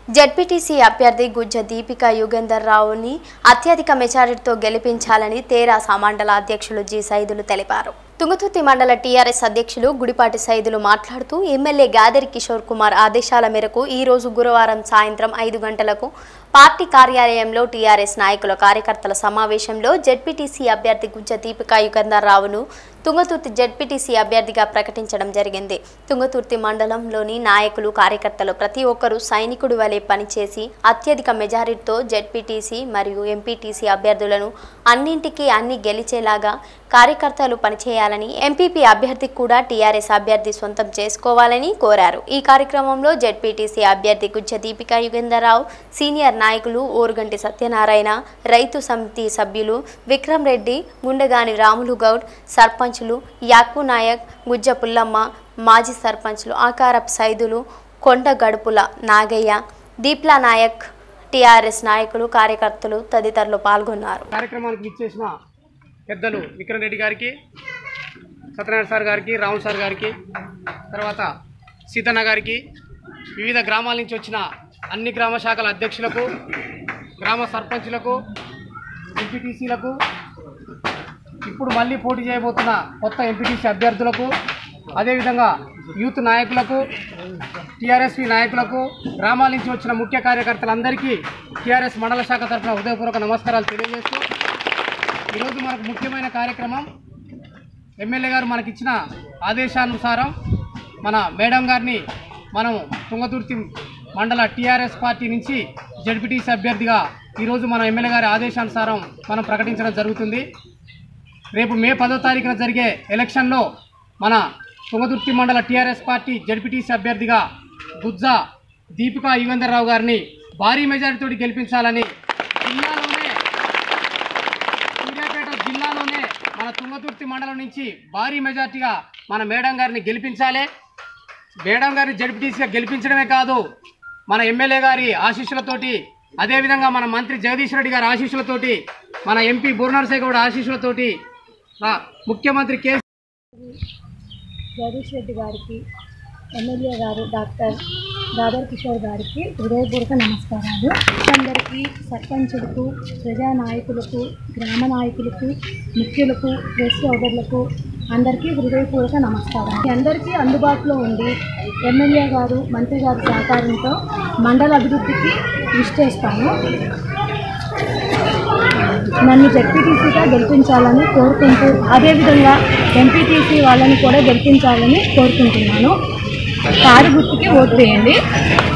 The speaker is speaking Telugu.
జడ్పీటీసీ అభ్యర్థి గుజ్జ దీపిక యుగంధర్ రావుని అత్యధిక మెజారిటీతో గెలిపించాలని తేరాస మండల అధ్యక్షులు జి సైదులు తెలిపారు తుంగతుర్తి మండల టీఆర్ఎస్ అధ్యక్షులు గుడిపాటి సైదులు మాట్లాడుతూ ఎమ్మెల్యే గాదరి కిషోర్ కుమార్ ఆదేశాల మేరకు ఈ రోజు గురువారం సాయంత్రం ఐదు గంటలకు పార్టీ కార్యాలయంలో టీఆర్ఎస్ నాయకుల కార్యకర్తల సమావేశంలో జడ్పీటీసీ అభ్యర్థి గుజ్జ దీపిక యుగంధర్ రావును తుంగతుర్తి జడ్పీటీసీ అభ్యర్థిగా ప్రకటించడం జరిగింది తుంగతుర్తి మండలంలోని నాయకులు కార్యకర్తలు ప్రతి ఒక్కరూ సైనికుడి వలె పనిచేసి అత్యధిక మెజారిటీతో జడ్పీటీసీ మరియు ఎంపీటీసీ అభ్యర్థులను అన్నింటికీ అన్ని గెలిచేలాగా కార్యకర్తలు పనిచేయాలని ఎంపీపీ అభ్యర్థికి కూడా టీఆర్ఎస్ అభ్యర్థి సొంతం చేసుకోవాలని కోరారు ఈ కార్యక్రమంలో జడ్పీటీసీ అభ్యర్థి గుజ్జ దీపిక యుగేందర్రావు సీనియర్ నాయకులు ఓరుగంటి సత్యనారాయణ రైతు సమితి సభ్యులు విక్రమ్ రెడ్డి గుండెగాని రాములు గౌడ్ సర్పంచులు యాకు నాయక్ గుజ్జ పుల్లమ్మ మాజీ సర్పంచ్లు ఆకారపు సైదులు కొండ గడుపుల నాగయ్య దీప్లా నాయక్ టీఆర్ఎస్ నాయకులు కార్యకర్తలు తదితరులు పాల్గొన్నారు కార్యక్రమానికి ఇచ్చేసిన పెద్దలు విక్రమ్ రెడ్డి గారికి సత్యనారాయణ సార్ గారికి రావుల్ సార్ గారికి తర్వాత సీతన్న గారికి వివిధ గ్రామాల నుంచి వచ్చిన అన్ని గ్రామ శాఖల అధ్యక్షులకు గ్రామ సర్పంచులకు ఎంపీటీసీలకు ఇప్పుడు మళ్ళీ పోటీ చేయబోతున్న కొత్త ఎంపీటీసీ అభ్యర్థులకు అదేవిధంగా యూత్ నాయకులకు టీఆర్ఎస్పీ నాయకులకు గ్రామాల నుంచి వచ్చిన ముఖ్య కార్యకర్తలందరికీ టీఆర్ఎస్ మండల శాఖ తరఫున హృదయపూర్వక నమస్కారాలు తెలియజేస్తూ ఈరోజు మనకు ముఖ్యమైన కార్యక్రమం ఎమ్మెల్యే గారు మనకిచ్చిన ఆదేశానుసారం మన మేడం గారిని మనం తుంగతుర్తి మండల టీఆర్ఎస్ పార్టీ నుంచి జడ్పీటీసీ అభ్యర్థిగా ఈరోజు మన ఎమ్మెల్యే గారి ఆదేశానుసారం మనం ప్రకటించడం జరుగుతుంది రేపు మే పదో తారీఖున జరిగే ఎలక్షన్లో మన తుంగతుర్తి మండల టీఆర్ఎస్ పార్టీ జడ్పీటీసీ అభ్యర్థిగా గుజ్జా దీపికా యుగంధర్రావు గారిని భారీ మెజారిటీతో గెలిపించాలని జిల్లాలోనే సూర్యాపేట జిల్లాలోనే మన తుంగతుర్తి మండలం నుంచి భారీ మెజార్టీగా మన మేడం గారిని గెలిపించాలి మేడం గారిని జడ్పీటీసీగా గెలిపించడమే కాదు మన ఎమ్మెల్యే గారి ఆశీస్సులతోటి అదేవిధంగా మన మంత్రి జగదీష్ రెడ్డి గారి ఆశీస్సులతోటి మన ఎంపీ బూర్నరసే గౌడ్ ఆశీస్సులతోటి నా ముఖ్యమంత్రి కె జగదీష్ రెడ్డి గారికి ఎమ్మెల్యే గారు డాక్టర్ దాదర్ కిషోర్ గారికి హృదయపూర్వక నమస్కారాలు అందరికీ సర్పంచులకు ప్రజా నాయకులకు గ్రామ నాయకులకు ముఖ్యులకు ప్రెస్ సోదరులకు అందరికీ హృదయపూర్వక నమస్కారం మీ అందరికీ అందుబాటులో ఉండి ఎమ్మెల్యే గారు మంత్రి గారి సహకారంతో మండల అభివృద్ధికి కృషి చేస్తాను నన్ను జడ్పీటీసీగా గెలిపించాలని కోరుకుంటూ అదేవిధంగా ఎంపీటీసీ వాళ్ళని కూడా గెలిపించాలని కోరుకుంటున్నాను కారు గుర్తుకి ఓటు వేయండి